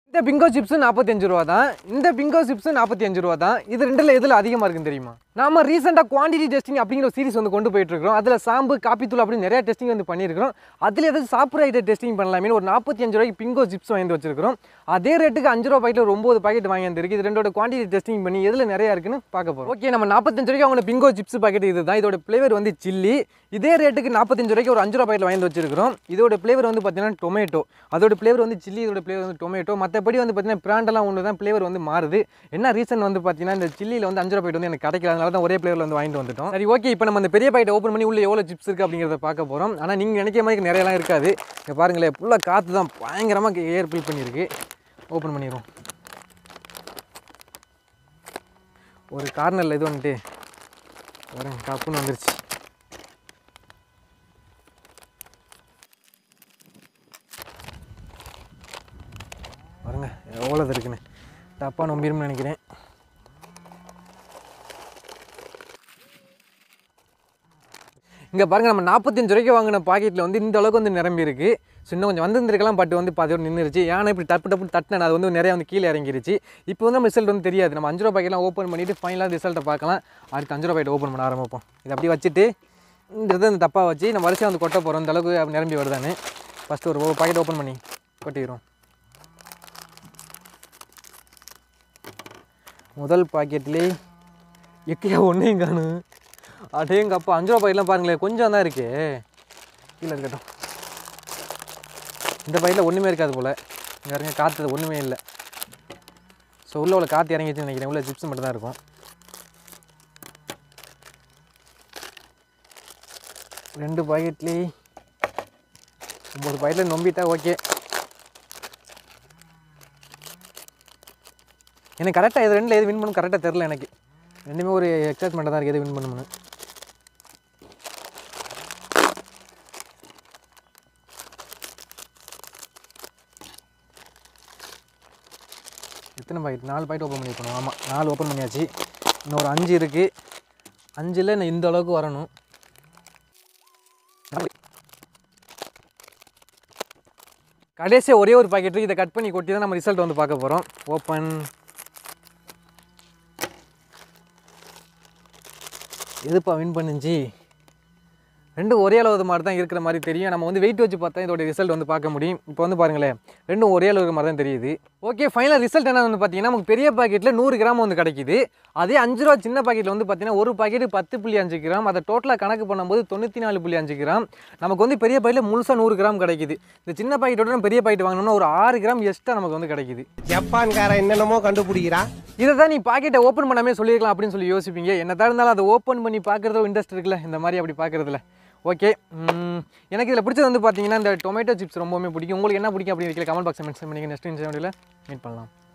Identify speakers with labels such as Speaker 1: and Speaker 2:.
Speaker 1: இந்த Bingo chips நாற்பத்தஞ்சு ரூபா தான் இந்த பிங்கோ சிப்ஸ் நாற்பத்தி அஞ்சு ரூபா தான் இது ரெண்டில் எதில் அதிகமாக இருக்குன்னு தெரியுமா நாம ரீசெண்டாக குவான்டிட்டி டெஸ்டிங் அப்படிங்கிற ஒரு சீரிஸ் வந்து கொண்டு போயிட்டு இருக்கோம் அதில் சாம்பு காப்பித்தூள் அப்படி நிறைய டெஸ்டிங் வந்து பண்ணியிருக்கிறோம் அதில் எதாவது சாப்பிட்ற ஐட்டம் டெஸ்டிங் பண்ணலாமே ஒரு நாற்பத்தி அஞ்சு ரூபாய்க்கு பிங்கோ சிப்ஸ் வாங்கி வச்சிருக்கிறோம் அதே ரேட்டுக்கு அஞ்சு ரூபா பாக்கெட் ஒரு ஒம்பது பாக்கெட் வாங்கி வந்திருக்கு இது ரெண்டோட குவான்டிட்டி டெஸ்டிங் பண்ணி எதில் நிறையா இருக்குன்னு பார்க்க போகிறோம் ஓகே நம்ம நாற்பத்தஞ்சு ரூபாய்க்கு அவங்க பிங்கோ சிப்ஸ் பாக்கெட் இது தான் இதோட ஃப்ளேவர் வந்து சில்லி இதே ரேட்டுக்கு நாற்பத்தஞ்சு ரூபாய்க்கு ஒரு அஞ்சு ரூபா பாக்கெட் வாங்கி வச்சிருக்கிறோம் இதோட ஃப்ளேவர் வந்து பார்த்தீங்கன்னா டொமேட்டோ அதோட ஃப்ளேவர் வந்து சில்லி இதோட ஃப்ளேவர் வந்து டொமேட்டோ மற்றபடி வந்து பார்த்தீங்கன்னா பிராண்டெல்லாம் ஒன்று தான் ஃப்ளேவர் வந்து மாறுது என்ன ரீசன் வந்து பார்த்தீங்கன்னா இந்த சில்லியில் வந்து அஞ்சு ரூபா பாக்கெட் வந்து எனக்கு கிடைக்கல அதனால தான் ஒரே ஃப்ளேவரில் வந்து வாங்கிட்டு வந்துட்டோம் சரி ஓகே இப்போ நம்ம அந்த பெரிய பாக்கெட் ஓப்பன் பண்ணி உள்ள எவ்வளோ சிப்ஸ் இருக்குது அப்படிங்கிறத பார்க்க போகிறோம் ஆனால் நீங்கள் நினைக்கிற மாதிரி நிறையலாம் இருக்காது இங்கே பாருங்களேன் ஃபுல்லாக காற்று தான் பயங்கரமாக ஏர் ஃபில் பண்ணியிருக்கு ஓப்பன் பண்ணிடுவோம் ஒரு கார்னரில் இது வந்துட்டு பாருங்க கப்புன்னு வந்துருச்சு பாருங்க எவ்வளோ இது இருக்குன்னு தப்பாக நம்பிடும்னு நினைக்கிறேன் இங்கே பாருங்க நம்ம நாற்பத்தஞ்சு ரூபாய்க்கு வாங்கின பாக்கெட்டில் வந்து இந்த அளவுக்கு வந்து நிரம்பி இருக்கு ஸோ இன்னும் கொஞ்சம் வந்திருந்திருக்கலாம் பட் வந்து பாதியோடு நின்றுச்சு ஏன்னா இப்படி டப்பு டப்பு தட்டினேன் அது வந்து நிறையா வந்து கீழே இறங்கிருச்சு இப்போ வந்து நம்ம ரிசல்ட் வந்து தெரியாது நம்ம அஞ்சு ரூபா பாக்கெட்லாம் ஓப்பன் பண்ணிவிட்டு ஃபைனலாக ரிசல்ட்டை பார்க்கலாம் அடுத்து அஞ்சு ரூபா பாக்கெட் ஓப்பன் பண்ண ஆரம்பிப்போம் இதை அப்படியே வச்சுட்டு இந்த இதை அந்த தப்பாக வச்சு நம்ம வரிசையாக வந்து கொட்ட போகிறோம் இந்த அளவுக்கு அப்படி நிரம்பி வருதான்னு ஃபஸ்ட்டு ஒரு பாக்கெட் ஓப்பன் பண்ணி கொட்டிக்கிறோம் முதல் பாக்கெட்லேயே எக்கையா ஒன்றையும் காணும் அடேங்க அப்பா அஞ்சு ரூபா பாக்கெட்லாம் பாருங்களேன் கொஞ்சம் தான் இருக்கே கீழே இருக்கட்டும் இந்த பாக்கெட்டில் ஒன்றுமே இருக்காது போல் இங்கே இருங்க காற்று ஒன்றுமே இல்லை ஸோ உள்ள உள்ள காற்று இறங்கிச்சுன்னு நினைக்கிறேன் உள்ள சிப்ஸ் மட்டும் தான் இருக்கும் ரெண்டு பாக்கெட்லேயே ஒம்பது பாக்கெட்டில் நம்பிட்டா ஓகே எனக்கு கரெக்டாக இது ரெண்டில் எது வின் பண்ணும் கரெக்டாக தெரில எனக்கு ரெண்டுமே ஒரு எக்ஸைட்மெண்ட்டாக தான் இருக்குது எது வின் பண்ணணும்னு எத்தனை பாக்கெட் நாலு பாக்கெட் ஓப்பன் பண்ணியிருக்கணும் ஆமாம் நாலு ஓப்பன் பண்ணியாச்சு இன்னும் ஒரு அஞ்சு இருக்குது அஞ்சில் நான் இந்த அளவுக்கு வரணும் கடைசியாக ஒரே ஒரு பாக்கெட் இருக்கு இதை கட் பண்ணி கொட்டி தான் நம்ம ரிசல்ட் வந்து பார்க்க போகிறோம் ஓப்பன் எதுப்பா வின் பண்ணுச்சு ரெண்டும் ஒரே அளவு மாதிரி தான் இருக்கிற மாதிரி தெரியும் நம்ம வந்து வெயிட் வச்சு பார்த்தா இதோட ரிசல்ட் வந்து பார்க்க முடியும் இப்போ வந்து பாருங்களேன் ரெண்டும் ஒரே அளவு இருக்கிற மாதிரி தான் தெரியுது ஓகே ஃபைனல் ரிசல்ட் என்ன வந்து பார்த்தீங்கன்னா நமக்கு பெரிய பாக்கெட்டில் நூறு கிராம் வந்து கிடைக்குது அதே அஞ்சு ரூபா சின்ன பாக்கெட்டில் வந்து பார்த்தீங்கன்னா ஒரு பாக்கெட் பத்து புள்ளி அஞ்சு கிராம் அதை டோட்டலாக கணக்கு பண்ணும்போது தொண்ணூற்றி நாலு புள்ளி அஞ்சு கிராம் நமக்கு வந்து பெரிய பாக்கெட்டில் முழுசாக நூறு கிராம் கிடைக்குது இந்த சின்ன பாக்கெட்டோட நம்ம பெரிய பாக்கெட் வாங்கினோம்னா ஒரு ஆறு கிராம் எக்ஸ்ட்ரா நமக்கு வந்து கிடைக்குது
Speaker 2: ஜப்பான்காரன் என்னென்னமோ கண்டுபிடிக்கிறான்
Speaker 1: இதை தான் நீ பாக்கெட்டை ஓப்பன் பண்ணாமே சொல்லியிருக்கலாம் அப்படின்னு சொல்லி யோசிப்பீங்க என்னதான் இருந்தாலும் அதை ஓப்பன் பண்ணி பார்க்குறதுல இன்ட்ரெஸ்ட் இருக்குல்ல இந்த மாதிரி அப்படி பார்க்குறதுல ஓகே எனக்கு இதில் பிடிச்சது வந்து பார்த்தீங்கன்னா இந்த டொமேட்டோ சிப்ஸ் ரொம்பவுமே பிடிக்கும் உங்களுக்கு என்ன பிடிக்கும் அப்படின்னு கமெண்ட் பாக்ஸ் மென்ஷன் பண்ணிங்க நெக்ஸ்ட் இன்ஸ்டாவில் மீட் பண்ணலாம்